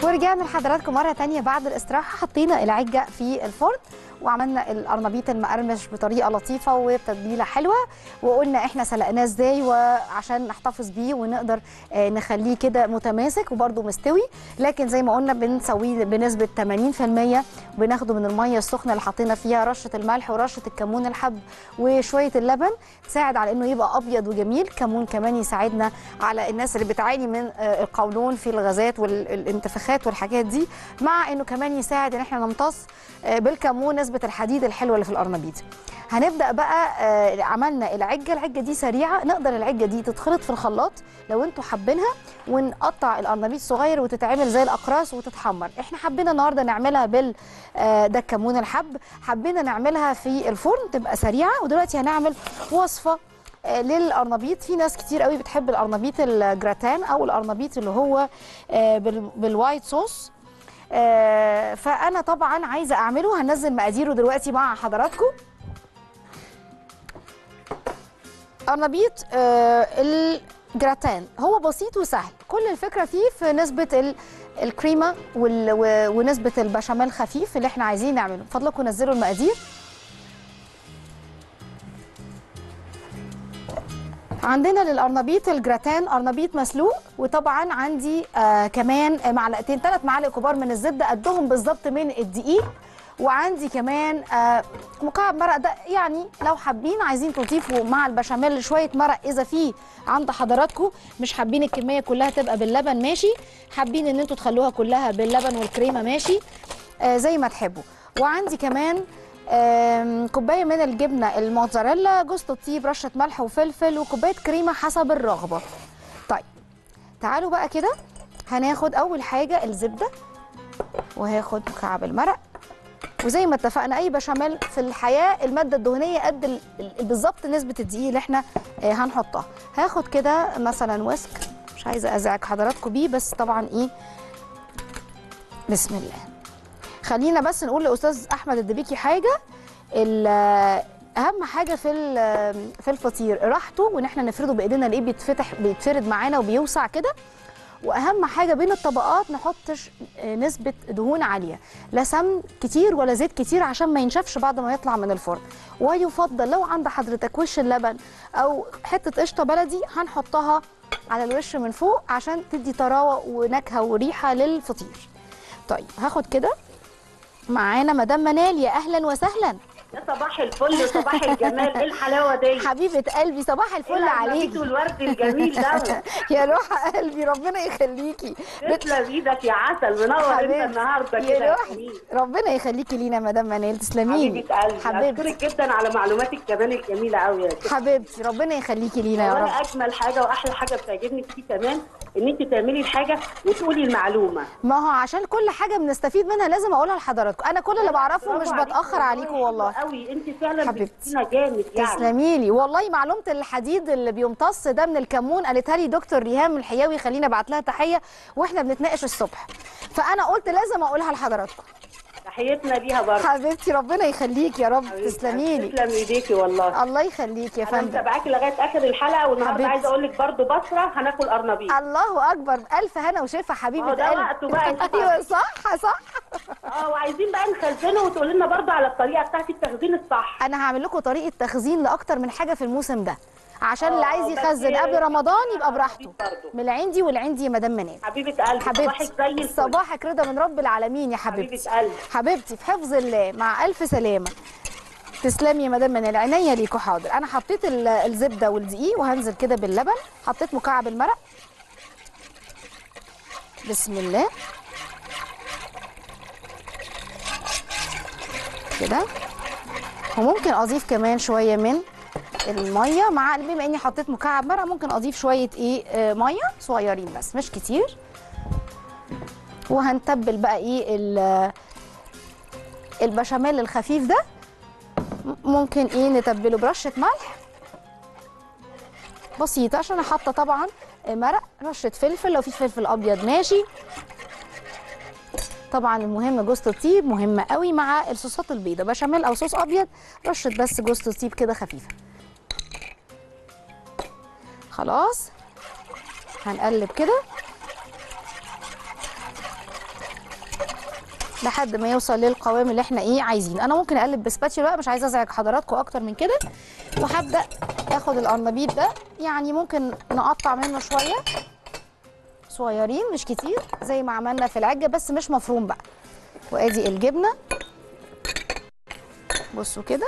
ورجعنا لحضراتكم مرة تانية بعد الاستراحة حطينا العجة في الفرن وعملنا القرنبيط المقرمش بطريقة لطيفة وبتتبيلة حلوة وقلنا احنا سلقناه ازاي وعشان نحتفظ بيه ونقدر آه، نخليه كده متماسك وبرده مستوي لكن زي ما قلنا بنسويه بنسبة 80% بناخده من المية السخنة اللي حطينا فيها رشة الملح ورشة الكمون الحب وشوية اللبن تساعد على انه يبقى ابيض وجميل كمون كمان يساعدنا على الناس اللي بتعاني من آه، القولون في الغازات والانتفاخات والحاجات دي مع انه كمان يساعد ان احنا نمتص آه، بالكمون نسبه الحديد الحلوه اللي في القرنبيط هنبدا بقى آه، عملنا العجه العجه دي سريعه نقدر العجه دي تتخلط في الخلاط لو انتوا حابينها ونقطع القرنبيط صغير وتتعمل زي الاقراص وتتحمر احنا حبينا النهارده نعملها بال آه، ده الكمون الحب حبينا نعملها في الفرن تبقى سريعه ودلوقتي هنعمل وصفه آه، للقرنبيط في ناس كتير قوي بتحب القرنبيط الجراتان او القرنبيط اللي هو آه، بال- بالوايت صوص آه، فانا طبعا عايزه اعمله هنزل مقاديره دلوقتي مع حضراتكم قرنبيط آه، الجراتان هو بسيط وسهل كل الفكره فيه في نسبه ال- الكريمه وال- و- ونسبه البشاميل خفيف اللي احنا عايزين نعمله من فضلكم نزلوا المقادير عندنا للقرنبيط الجراتان قرنبيط مسلوق وطبعا عندي آه كمان معلقتين ثلاث معالق كبار من الزبده قدهم بالظبط من الدقيق وعندي كمان آه مكعب مرق ده يعني لو حابين عايزين تضيفوا مع البشاميل شويه مرق اذا في عند حضراتكم مش حابين الكميه كلها تبقى باللبن ماشي حابين ان انتوا تخلوها كلها باللبن والكريمه ماشي آه زي ما تحبوا وعندي كمان آم، كوبايه من الجبنه الموتزاريلا جوز الطيب رشه ملح وفلفل وكوبايه كريمه حسب الرغبه طيب تعالوا بقى كده هناخد اول حاجه الزبده وهاخد مكعب المرق وزي ما اتفقنا اي بشاميل في الحياه الماده الدهنيه قد ال- ال- بالظبط نسبه الدقيق اللي احنا آه، هنحطها هاخد كده مثلا ويسك مش عايزه ازعج حضراتكم بيه بس طبعا ايه بسم الله خلينا بس نقول لاستاذ احمد الدبيكي حاجه ال- اهم حاجه في ال- في الفطير راحته وان احنا نفرده بايدينا نلاقيه بيتفتح بيتفرد معانا وبيوسع كده واهم حاجه بين الطبقات نحطش نسبه دهون عاليه لا سمن كتير ولا زيت كتير عشان ما ينشفش بعد ما يطلع من الفرن ويفضل لو عند حضرتك وش اللبن او حته قشطه بلدي هنحطها على الوش من فوق عشان تدي طراوه ونكهه وريحه للفطير طيب هاخد كده معانا مدام منال يا اهلا وسهلا يا صباح الفل صباح الجمال ايه الحلاوه دي حبيبه قلبي صباح الفل عليك والورد الجميل ده يا روح قلبي ربنا يخليكي تسلم ايدك يا عسل منور انت حبيبتي. النهارده يا كده روحي ربنا يخليكي لينا يا مدام منال تسلمي لي حبيبه قلبي حبيبتي اشكرك جدا على معلوماتك كمان الجميله قوي يا ست حبيبتي ربنا يخليكي لينا يا وانا رب اجمل حاجه واحلى حاجه بتعجبني فيكي كمان ان انت تعملي الحاجه وتقولي المعلومه ما هو عشان كل حاجه بنستفيد منها لازم اقولها لحضراتكم انا كل اللي بعرفه مش برافو عليكي بتاخر عليكم والله قوي انت فعلا حبيبتي. بتدينا جامد يعني تسلمي لي والله معلومه الحديد اللي بيمتص ده من الكمون قالتها لي دكتور ريهام الحياوي خلينا ابعت لها تحيه واحنا بنتناقش الصبح فانا قلت لازم اقولها لحضراتكم تحيتنا ليها برضه حبيبتي ربنا يخليك يا رب تسلمي لي تسلم ايديكي والله الله يخليك يا انا فندم متابعاكي لغايه اخر الحلقه والنهارده حبيبتي. عايزه اقول لك برضه بصره هناكل قرنبيط الله اكبر الف هنا وشفا اه حبيبه ده قلبي وقته بقى انت ايوه صح صح اه وعايزين بقى نخزنه وتقول لنا برضه على الطريقه بتاعت التخزين الصح انا هعمل لكم طريقه تخزين لاكتر من حاجه في الموسم ده عشان آه، اللي عايز بس يخزن قبل رمضان يبقى آه، براحته برضه. من العندي والعندي يا مدام منال حبيبه قلبي صباحك حبيبتي زي الفل صباحك رضا من رب العالمين يا حبيبتي حبيبه قلبي حبيبتي في حفظ الله مع الف سلامه تسلمي يا مدام منال عينيا ليكوا حاضر انا حطيت ال- الزبده والدقيق وهنزل كده باللبن حطيت مكعب المرق بسم الله كده وممكن اضيف كمان شويه من الميه مع بما اني حطيت مكعب مرق ممكن اضيف شويه ايه آه، ميه صغيرين بس مش كتير وهنتبل بقى ايه ال- البشاميل الخفيف ده م- ممكن ايه نتبله برشه ملح بسيطه عشان انا حاطه طبعا مرق رشه فلفل لو في فلفل ابيض ماشي طبعا المهم جوز الطيب مهمه قوي مع الصوصات البيضاء بشاميل او صوص ابيض رشه بس جوز الطيب كده خفيفه خلاص هنقلب كده لحد ما يوصل للقوام اللي احنا ايه عايزينه انا ممكن اقلب بسباتشي بقى مش عايزه ازعج حضراتكم اكتر من كده وهبدا اخد القرنبيط ده يعني ممكن نقطع منه شويه صغيرين مش كتير زي ما عملنا في العجه بس مش مفروم بقى وادي الجبنه بصوا كده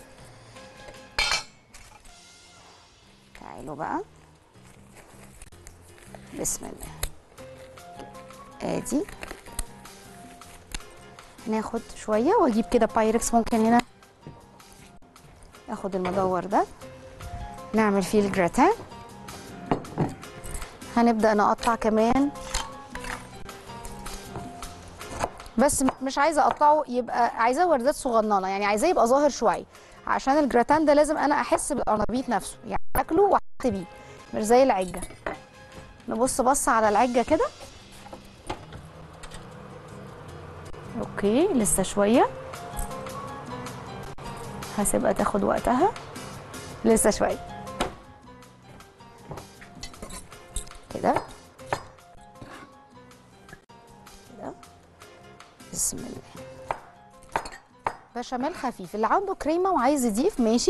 تعالوا بقى بسم الله ادي ناخد شويه واجيب كده بايركس ممكن هنا اخد المدور ده نعمل فيه الجراتان هنبدا نقطع كمان بس م- مش عايزه اقطعه يبقى عايزاه وردات صغننه يعني عايزاه يبقى ظاهر شويه عشان الجراتان ده لازم انا احس بالقرنبيط نفسه يعني اكله واحط بيه مش زي العجه نبص بص على العجه كده اوكي لسه شويه هسيبها تاخد وقتها لسه شويه كده كده بسم الله بشاميل خفيف اللي عنده كريمه وعايز يضيف ماشي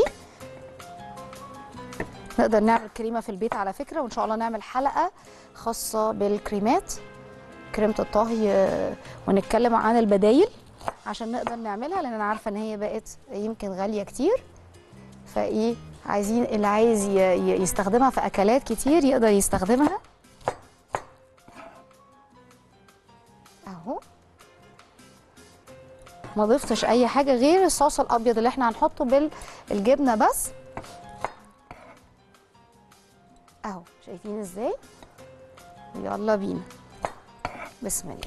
نقدر نعمل كريمه في البيت على فكره وان شاء الله نعمل حلقه خاصه بالكريمات كريمه الطهي آه، ونتكلم عن البدايل عشان نقدر نعملها لان انا عارفه ان هي بقت يمكن غاليه كتير فايه عايزين اللي عايز ي- ي- يستخدمها في اكلات كتير يقدر يستخدمها اهو ما ضفتش اي حاجه غير الصوص الابيض اللي احنا هنحطه بالجبنه بس اهو شايفين ازاي يلا بينا بسم الله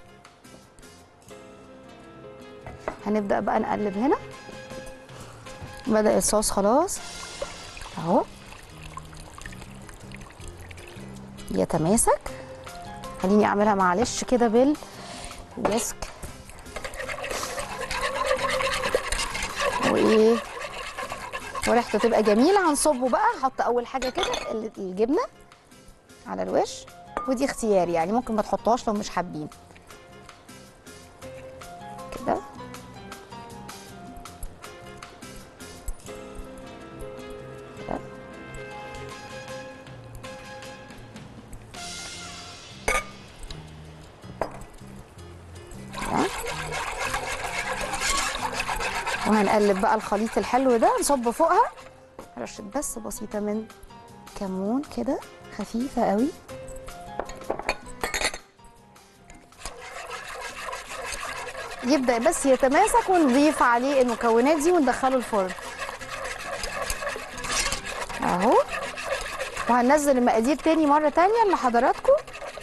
هنبدا بقى نقلب هنا بدا الصوص خلاص اهو يتماسك خليني اعملها معلش كده بالويسك وايه وريحته تبقى جميله هنصبه بقى هحط اول حاجه كده ال- الجبنه على الوش ودي اختياري يعني ممكن ما تحطهاش لو مش حابين كده كده. كده. وهنقلب بقى الخليط الحلو ده نصب فوقها رشة بس بسيطة من كمون كده خفيفة قوي يبدأ بس يتماسك ونضيف عليه المكونات دي وندخله الفرن اهو وهننزل المقادير تاني مرة تانية لحضراتكم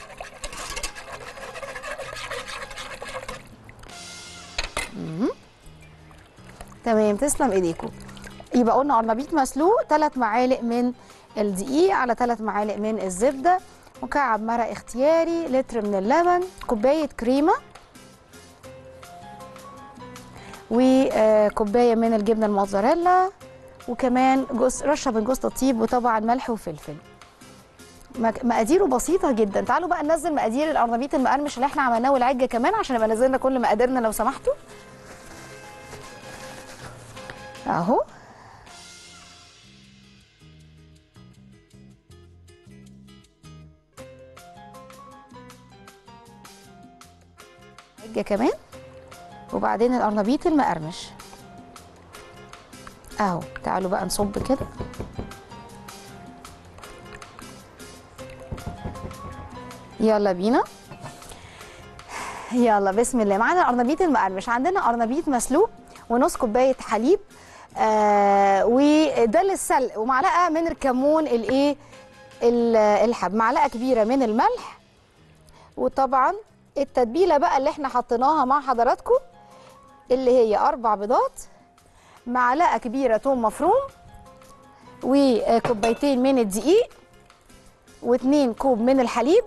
مم. تمام تسلم ايديكم يبقى قلنا قرنبيط مسلوق 3 معالق من الدقيق على 3 معالق من الزبده مكعب مرق اختياري لتر من اللبن كوبايه كريمه وكوبايه من الجبنه الموتزاريلا وكمان جزء رشه من جوز الطيب وطبعا ملح وفلفل مك- مقاديره بسيطه جدا تعالوا بقى ننزل مقادير القرنبيط المقرمش اللي احنا عملناه والعجه كمان عشان نبقى نزلنا كل مقاديرنا لو سمحتوا اهو عجة كمان وبعدين القرنبيط المقرمش اهو تعالوا بقى نصب كده يلا بينا يلا بسم الله معانا القرنبيط المقرمش عندنا قرنبيط مسلوق ونص كوبايه حليب آه وده للسلق ومعلقه من الكمون الايه ال- الحب معلقه كبيره من الملح وطبعا التتبيله بقى اللي احنا حطيناها مع حضراتكم اللي هي اربع بيضات معلقه كبيره توم مفروم وكوبايتين من الدقيق واتنين كوب من الحليب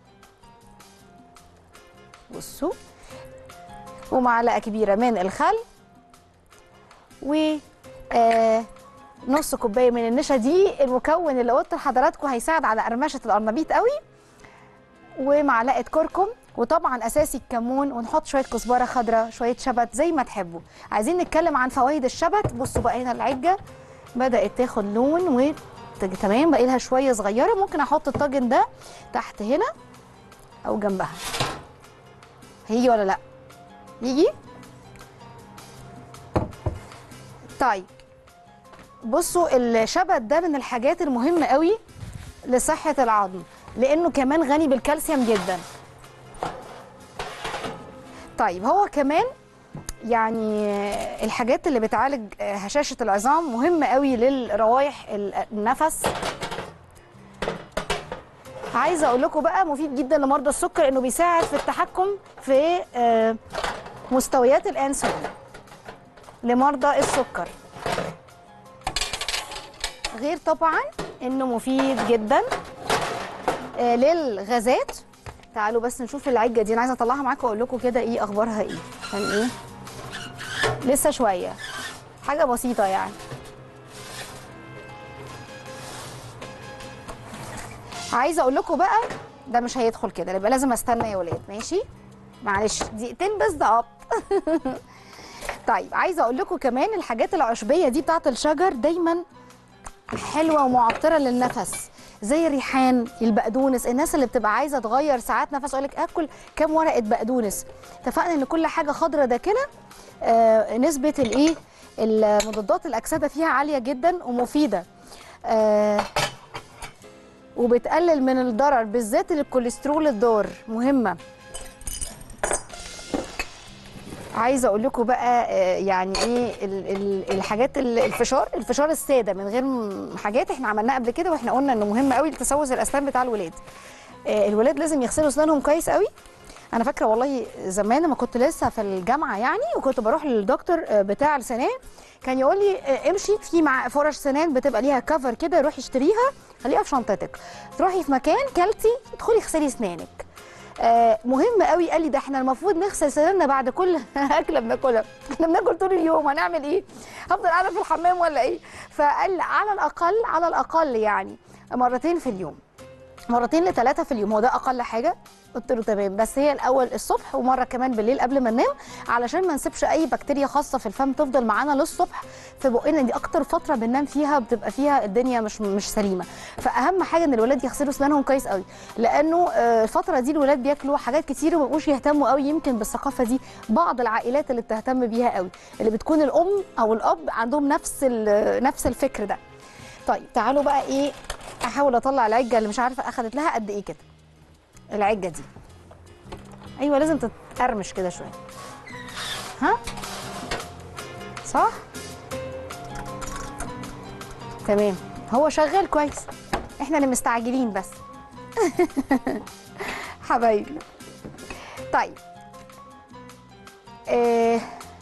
بصوا ومعلقه كبيره من الخل و آه نص كوبايه من النشا دي المكون اللي قلت لحضراتكم هيساعد على قرمشه القرنبيط قوي ومعلقه كركم وطبعا اساسي الكمون ونحط شويه كزبره خضراء شويه شبت زي ما تحبوا عايزين نتكلم عن فوائد الشبت بصوا بقى هنا العجه بدات تاخد لون و تمام باقي لها شويه صغيره ممكن احط الطاجن ده تحت هنا او جنبها هيجي ولا لا يجي طيب بصوا الشبت ده من الحاجات المهمه قوي لصحه العظم لانه كمان غني بالكالسيوم جدا طيب هو كمان يعني الحاجات اللي بتعالج هشاشه العظام مهمه قوي للروائح النفس عايزه اقول لكم بقى مفيد جدا لمرضى السكر انه بيساعد في التحكم في آه، مستويات الانسولين لمرضى السكر غير طبعا انه مفيد جدا آه، للغازات تعالوا بس نشوف العجه دي انا عايزه اطلعها معاكم واقول لكم كده ايه اخبارها ايه عشان ايه لسه شويه حاجه بسيطه يعني عايزه اقول لكم بقى ده مش هيدخل كده يبقى لازم استنى يا ولاد ماشي معلش دقيقتين بس ده طيب عايزه اقول لكم كمان الحاجات العشبيه دي بتاعت الشجر دايما حلوه ومعطره للنفس زي الريحان البقدونس الناس اللي بتبقى عايزه تغير ساعات نفس اقول لك اكل كام ورقه بقدونس اتفقنا ان كل حاجه خضراء داكنه آه نسبه الايه المضادات الاكسده فيها عاليه جدا ومفيده آه وبتقلل من الضرر بالذات الكوليسترول الضار مهمه عايزه اقول لكم بقى آه، يعني ايه ال- ال- الحاجات ال- الفشار الفشار الساده من غير م- حاجات احنا عملناها قبل كده واحنا قلنا انه مهم قوي لتسوس الاسنان بتاع الولاد آه، الولاد لازم يغسلوا اسنانهم كويس قوي انا فاكره والله زمان لما كنت لسه في الجامعه يعني وكنت بروح للدكتور آه، بتاع السنان كان يقول لي آه، امشي في مع فرش سنان بتبقى ليها كفر كده روحي اشتريها خليها في شنطتك تروحي في مكان كلتي ادخلي اغسلي اسنانك آه، مهم قوي قال لي ده احنا المفروض نغسل سناننا بعد كل اكله بناكلها احنا بناكل طول اليوم هنعمل ايه هفضل قاعده في الحمام ولا ايه فقال على الاقل على الاقل يعني مرتين في اليوم مرتين لثلاثه في اليوم هو ده اقل حاجه قلت له تمام بس هي الاول الصبح ومره كمان بالليل قبل ما ننام علشان ما نسيبش اي بكتيريا خاصه في الفم تفضل معانا للصبح في بقنا دي اكتر فتره بننام فيها بتبقى فيها الدنيا مش مش سليمه فاهم حاجه ان الولاد يغسلوا اسنانهم كويس قوي لانه آه، الفتره دي الولاد بياكلوا حاجات كتير وما بيبقوش يهتموا قوي يمكن بالثقافه دي بعض العائلات اللي بتهتم بيها قوي اللي بتكون الام او الاب عندهم نفس ال- نفس الفكر ده طيب تعالوا بقى ايه احاول اطلع العجه اللي مش عارفه اخدت لها قد ايه كده العجه دي ايوه لازم تتقرمش كده شويه ها صح تمام هو شغال كويس احنا اللي مستعجلين بس حبايبي طيب إيه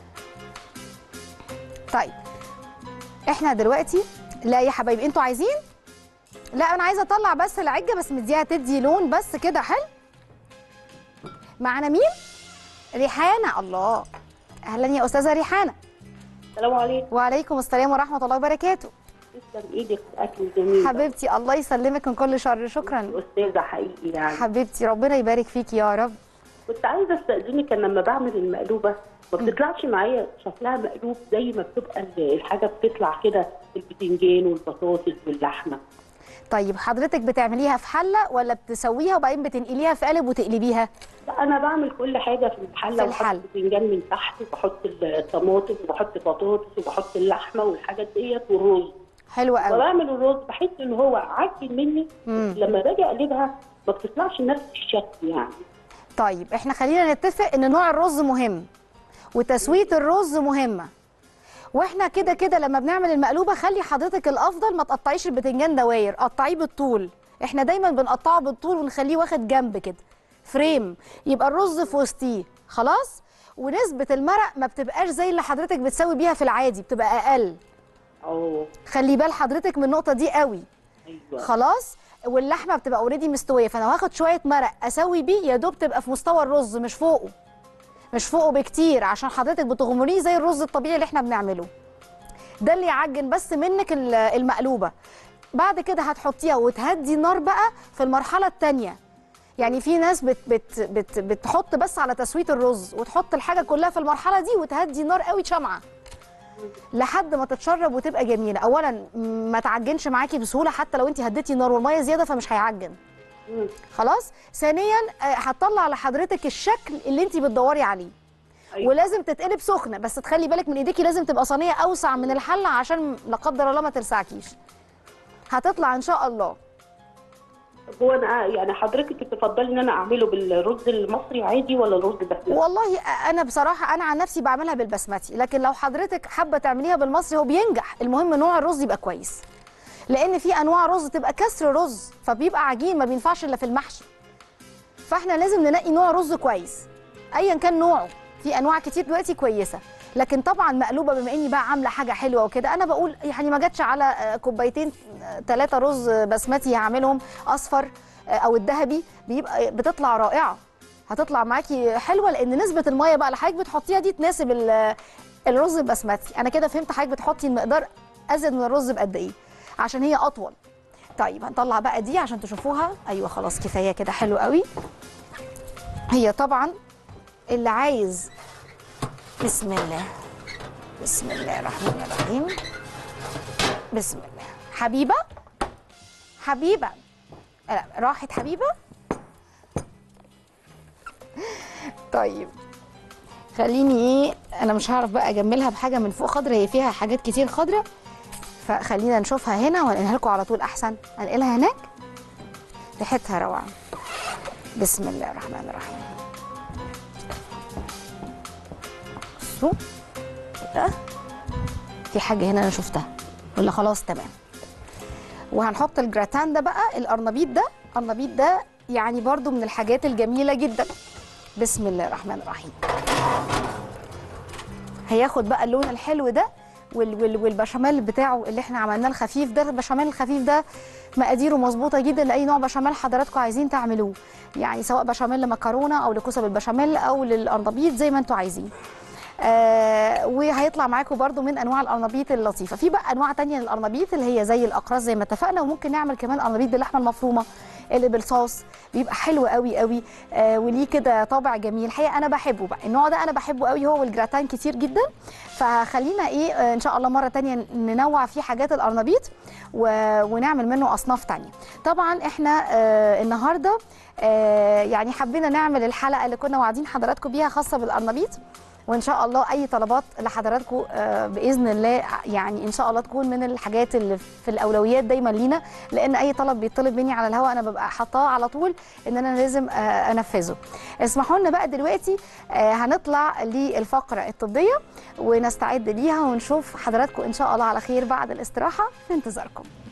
طيب احنا دلوقتي لا يا حبايبي انتوا عايزين لا انا عايزه اطلع بس العجه بس مديها تدي لون بس كده حلو معانا مين ريحانه الله اهلا يا استاذه ريحانه السلام عليكم وعليكم السلام ورحمه الله وبركاته تسلم ايدك الاكل الجميل ده. حبيبتي الله يسلمك من كل شر شكرا استاذه حقيقي يعني حبيبتي ربنا يبارك فيكي يا رب كنت عايزه استاذنك ان لما بعمل المقلوبه ما بتطلعش معايا شكلها مقلوب زي ما بتبقى ال- الحاجه بتطلع كده البتنجان والبطاطس واللحمه طيب حضرتك بتعمليها في حله ولا بتسويها وبعدين بتنقليها في قالب وتقلبيها لا انا بعمل كل حاجه في الحله في وبحط الحل. البتنجان من تحت وبحط الطماطم وبحط بطاطس وبحط اللحمه والحاجات ديت والرز حلوه قوي وبعمل الرز بحس ان هو عجن مني مم. لما باجي اقلبها ما بتطلعش نفس الشكل يعني طيب احنا خلينا نتفق ان نوع الرز مهم وتسويه الرز مهمه واحنا كده كده لما بنعمل المقلوبه خلي حضرتك الافضل ما تقطعيش البتنجان دواير قطعيه بالطول احنا دايما بنقطعه بالطول ونخليه واخد جنب كده فريم يبقى الرز في وسطيه خلاص ونسبه المرق ما بتبقاش زي اللي حضرتك بتسوي بيها في العادي بتبقى اقل اه خلي بال حضرتك من النقطه دي قوي ايوه خلاص واللحمه بتبقى اوريدي مستويه فانا هاخد شويه مرق اسوي بيه يا دوب تبقى في مستوى الرز مش فوقه مش فوقه بكتير عشان حضرتك بتغمريه زي الرز الطبيعي اللي احنا بنعمله ده اللي يعجن بس منك ال- المقلوبه بعد كده هتحطيها وتهدي النار بقى في المرحله الثانيه يعني في ناس بت بت بت بتحط بس على تسويه الرز وتحط الحاجه كلها في المرحله دي وتهدي النار قوي شمعه لحد ما تتشرب وتبقى جميله اولا م- ما تعجنش معاكي بسهوله حتى لو انت هديتي النار والميه زياده فمش هيعجن مم. خلاص ثانيا آه، هتطلع لحضرتك الشكل اللي انت بتدوري عليه أيوة. ولازم تتقلب سخنه بس تخلي بالك من ايديكي لازم تبقى صينيه اوسع من الحله عشان لا قدر الله ما تلسعكيش هتطلع ان شاء الله هو انا يعني حضرتك تفضلي ان انا اعمله بالرز المصري عادي ولا الرز البسمتي؟ والله انا بصراحه انا عن نفسي بعملها بالبسمتي لكن لو حضرتك حابه تعمليها بالمصري هو بينجح المهم نوع الرز يبقى كويس لان في انواع رز تبقى كسر رز فبيبقى عجين ما بينفعش الا في المحشي فاحنا لازم ننقي نوع رز كويس ايا كان نوعه في انواع كتير دلوقتي كويسه لكن طبعا مقلوبه بما اني بقى عامله حاجه حلوه وكده انا بقول يعني ما جاتش على آه، كوبايتين ثلاثه رز بسمتي هعملهم اصفر آه، او الذهبي بيبقى بتطلع رائعه هتطلع معاكي حلوه لان نسبه الميه بقى اللي حضرتك بتحطيها دي تناسب ال- الرز البسمتي انا كده فهمت حضرتك بتحطي المقدار ازيد من الرز بقد ايه عشان هي اطول طيب هنطلع بقى دي عشان تشوفوها ايوه خلاص كفايه كده حلو قوي هي طبعا اللي عايز بسم الله بسم الله الرحمن الرحيم بسم الله حبيبه حبيبه لا راحت حبيبه طيب خليني ايه انا مش هعرف بقى اجملها بحاجه من فوق خضره هي فيها حاجات كتير خضره فخلينا نشوفها هنا وانقلها لكم على طول احسن انقلها هناك ريحتها روعه بسم الله الرحمن الرحيم بصوا كده في حاجه هنا انا شفتها ولا خلاص تمام وهنحط الجراتان ده بقى القرنبيط ده القرنبيط ده يعني برضو من الحاجات الجميله جدا بسم الله الرحمن الرحيم هياخد بقى اللون الحلو ده وال وال والبشاميل بتاعه اللي احنا عملناه الخفيف ده البشاميل الخفيف ده مقاديره مظبوطه جدا لاي نوع بشاميل حضراتكم عايزين تعملوه يعني سواء بشاميل مكرونه او لكوسه بالبشاميل او للقرنبيط زي ما انتوا عايزين آه وهيطلع معاكم برضو من انواع القرنبيط اللطيفه في بقى انواع تانية للقرنبيط اللي هي زي الاقراص زي ما اتفقنا وممكن نعمل كمان قرنبيط باللحمه المفرومه اللي بالصوص بيبقى حلو قوي قوي آه وليه كده طابع جميل الحقيقه انا بحبه بقى النوع ده انا بحبه قوي هو والجراتان كتير جدا فخلينا ايه آه ان شاء الله مره تانية ننوع فيه حاجات القرنبيط و... ونعمل منه اصناف تانية طبعا احنا آه النهارده آه يعني حبينا نعمل الحلقه اللي كنا واعدين حضراتكم بيها خاصه بالقرنبيط وان شاء الله اي طلبات لحضراتكم آه، باذن الله يعني ان شاء الله تكون من الحاجات اللي في الاولويات دايما لينا لان اي طلب بيطلب مني على الهواء انا ببقى حاطاه على طول ان انا لازم آه، انفذه اسمحوا لنا بقى دلوقتي آه، هنطلع للفقره الطبيه ونستعد ليها ونشوف حضراتكم ان شاء الله على خير بعد الاستراحه في انتظاركم